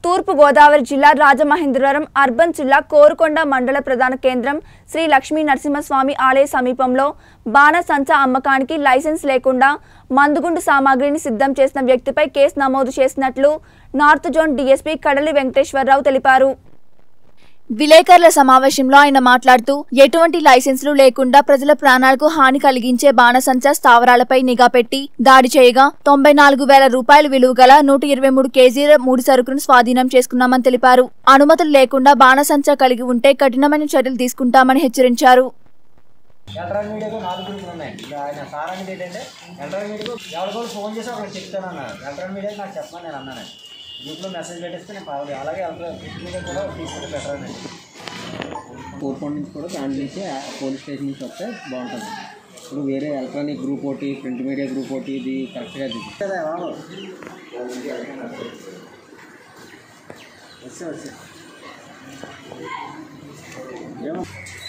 తూర్పు గోదావరి జిల్లా రాజమహేంద్రవరం అర్బన్ జిల్లా కోరుకొండ మండల ప్రధాన కేంద్రం శ్రీ లక్ష్మీ నరసింహస్వామి ఆలయ సమీపంలో బాణసంచా అమ్మకానికి లైసెన్స్ లేకుండా మందుగుండు సామాగ్రిని సిద్ధం చేసిన వ్యక్తిపై కేసు నమోదు చేసినట్లు నార్త్ జోన్ డీఎస్పీ కడలి వెంకటేశ్వరరావు తెలిపారు విలేకరుల సమావేశంలో ఆయన మాట్లాడుతూ ఎటువంటి లైసెన్సులు లేకుండా ప్రజల ప్రాణాలకు హాని కలిగించే బాణసంచా స్థావరాలపై నిఘా పెట్టి దాడి చేయగా తొంభై నాలుగు వేల రూపాయలు విలువ గల నూట ఇరవై మూడు కేజీల ముడి సరుకును స్వాధీనం చేసుకున్నామని తెలిపారు అనుమతులు లేకుండా బాణసంచా కలిగి ఉంటే కఠినమైన చర్యలు తీసుకుంటామని హెచ్చరించారు ఎలక్ట్రానిక్ మీడియాకు నాలుగు గ్రూపులు ఉన్నాయి ఇక ఆయన సార్ అనేది ఏంటంటే ఎలక్ట్రానిక్ మీడియాకు ఎవరికో ఫోన్ చేసి ఒకరికి చెప్తాను అన్నారు ఎలక్ట్రానిక్ మీడియాకి నాకు చెప్పమని నేను అన్నాను గ్రూప్లో మెసేజ్ పెట్టేస్తే నేను పర్వాలేదు అలాగే ఎలక్ట్రానిక్ మీడియా కూడా తీసుకుంటే బెటర్ అండి కోరుకోండి నుంచి కూడా దాని నుంచి ఆ పోలీస్ స్టేషన్ నుంచి వస్తే బాగుంటుంది ఇప్పుడు వేరే ఎలక్ట్రానిక్ గ్రూప్ ఒకటి ప్రింట్ మీడియా గ్రూప్ ఒకటి ఇది కరెక్ట్గా ఇది కదా బాబు వస్తే వస్తే ఏమో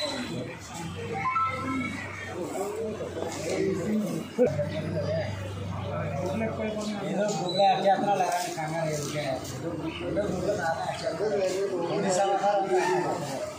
ఏదో గ్రూప్లో యాడ్ చేస్తున్నా లేదా కంగారు ఊరికే. ఏదో గ్రూప్లో నాన్న యాడ్ చేస్తున్నా. ఎన్ని సమాచారం ఉందో.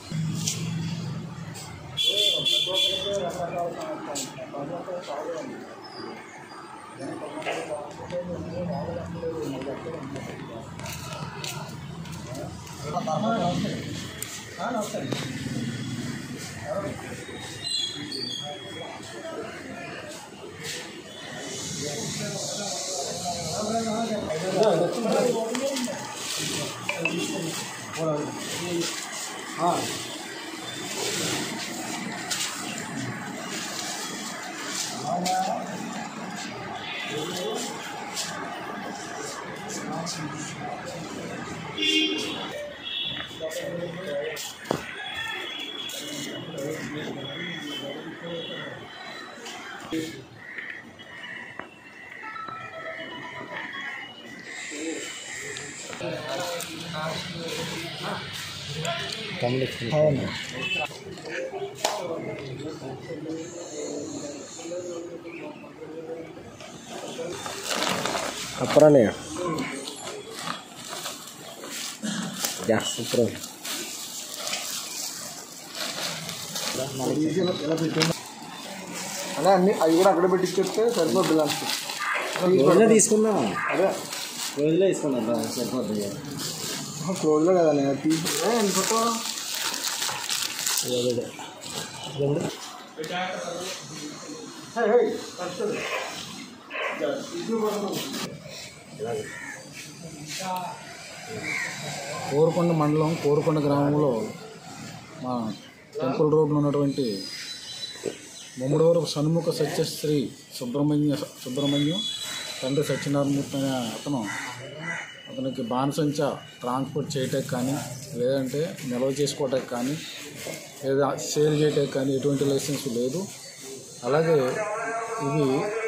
అప్పుడనే సూపర్ అలా అన్ని అవి కూడా అక్కడ పెట్టించేస్తే సరిపోద్ది లాస్ట్ రోజులో తీసుకుందాం అదే రోజులో తీసుకుందాం రా, సరిపోతుంది క్లోజ్లో కదా నేను తీసి ఏ, ఎంత photo hey, hey, first. Korukonda మండలం కోరుకొండ గ్రామంలో మా టెంపుల్ రోడ్లో ఉన్నటువంటి ముమ్మడివరపు సన్ముఖ సత్యశ్రీ సుబ్రహ్మణ్య సుబ్రహ్మణ్యం తండ్రి సత్యనారాయణమూర్తి అనే అతను అతనికి బాణసంచ ట్రాన్స్పోర్ట్ చేయటానికి కానీ లేదంటే నిల్వ చేసుకోవటానికి కానీ లేదా సేల్ చేయటానికి కానీ ఎటువంటి లైసెన్స్ లేదు అలాగే ఇది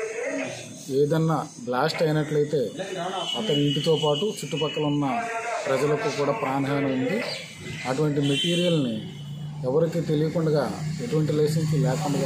ఏదన్నా బ్లాస్ట్ అయినట్లయితే అతని ఇంటితో పాటు చుట్టుపక్కల ఉన్న ప్రజలకు కూడా ప్రాణహాని ఉంది అటువంటి మెటీరియల్ని ఎవరికి తెలియకుండా ఎటువంటి లైసెన్స్ లేకుండా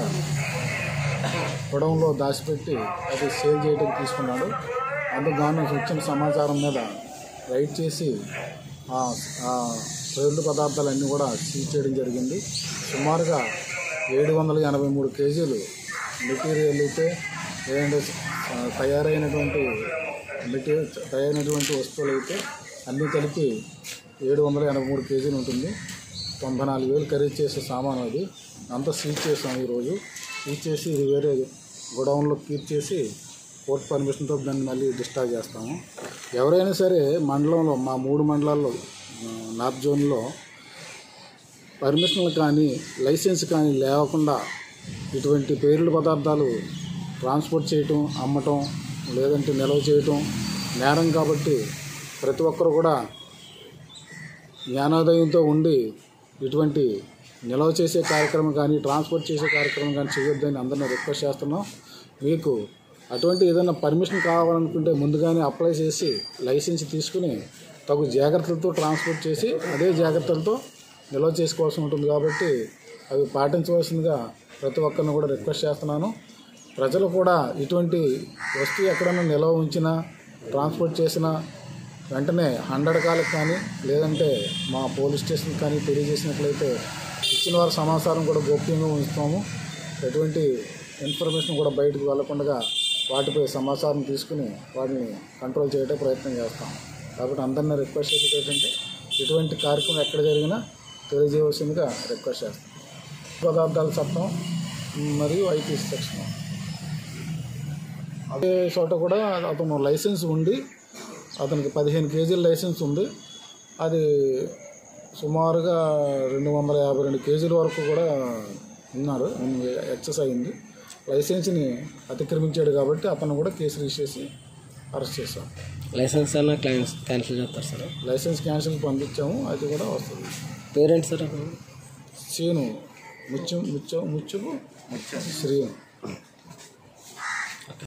పొడవులో దాచిపెట్టి అది సేల్ చేయడం తీసుకున్నాడు అందుకు గాను వచ్చిన సమాచారం మీద రైడ్ చేసి ఆ ఆ పేర్లు పదార్థాలన్నీ కూడా సీజ్ చేయడం జరిగింది సుమారుగా ఏడు వందల ఎనభై మూడు కేజీలు మెటీరియల్ అయితే లేదంటే ఆ, తయారైనటువంటి మెటీరియల్ తయారైనటువంటి వస్తువులు అయితే అన్నీ కలిపి ఏడు వందల ఎనభై మూడు కేజీలు ఉంటుంది తొంభై నాలుగు వేలు ఖరీదు చేసే సామాను అది అంతా సీజ్ చేసాం ఈరోజు సీజ్ చేసి ఇది వేరే గోడౌన్లో కీప్ చేసి కోర్టు పర్మిషన్తో దాన్ని మళ్ళీ డిశ్చార్జ్ చేస్తాము ఎవరైనా సరే మండలంలో మా మూడు మండలాల్లో ఆ, నార్త్ జోన్లో పర్మిషన్లు కానీ లైసెన్స్ కానీ లేకుండా ఇటువంటి పేరుల పదార్థాలు ట్రాన్స్పోర్ట్ చేయటం అమ్మటం లేదంటే నిల్వ చేయటం నేరం కాబట్టి ప్రతి ఒక్కరు కూడా జ్ఞానోదయంతో ఉండి ఇటువంటి నిల్వ చేసే కార్యక్రమం కానీ ట్రాన్స్పోర్ట్ చేసే కార్యక్రమం కానీ చేయొద్దని అందరిని రిక్వెస్ట్ చేస్తున్నాం మీకు అటువంటి ఏదైనా పర్మిషన్ కావాలనుకుంటే ముందుగానే అప్లై చేసి లైసెన్స్ తీసుకుని తగు జాగ్రత్తలతో ట్రాన్స్పోర్ట్ చేసి అదే జాగ్రత్తలతో నిల్వ చేసుకోవాల్సి ఉంటుంది కాబట్టి అవి పాటించవలసిందిగా ప్రతి ఒక్కరిని కూడా రిక్వెస్ట్ చేస్తున్నాను ప్రజలు కూడా ఇటువంటి వస్తువు ఎక్కడైనా నిల్వ ఉంచినా ట్రాన్స్పోర్ట్ చేసినా వెంటనే హండ్రెడ్ కాలకు కానీ లేదంటే మా పోలీస్ స్టేషన్ కానీ తెలియజేసినట్లయితే ఇచ్చిన వారి సమాచారం కూడా గోప్యంగా ఉంచుతాము ఎటువంటి ఇన్ఫర్మేషన్ కూడా బయటకు వెళ్లకుండా వాటిపై సమాచారం తీసుకుని వాటిని కంట్రోల్ చేయడం ప్రయత్నం చేస్తాం కాబట్టి అందరినీ రిక్వెస్ట్ చేసేది ఏంటంటే ఎటువంటి కార్యక్రమం ఎక్కడ జరిగినా తెలియజేయవలసిందిగా రిక్వెస్ట్ చేస్తాం పదార్థాల చట్టం మరియు ఐపీ సెక్షన్ అదే చోట కూడా అతను లైసెన్స్ ఉండి అతనికి పదిహేను కేజీల లైసెన్స్ ఉంది అది సుమారుగా రెండు వందల యాభై రెండు కేజీల వరకు కూడా ఉన్నారు ఎక్సెస్ అయింది లైసెన్స్ని అతిక్రమించాడు కాబట్టి అతను కూడా కేసు రిజిస్టర్ చేసి అరెస్ట్ చేశాం లైసెన్స్ అన్న క్లైన్స్ క్యాన్సిల్ చేస్తారు సార్ లైసెన్స్ క్యాన్సిల్ పంపించాము అది కూడా వస్తుంది పేరెంట్స్ సార్ సీను ముత్యం ముత్యం ముత్యపు శ్రీను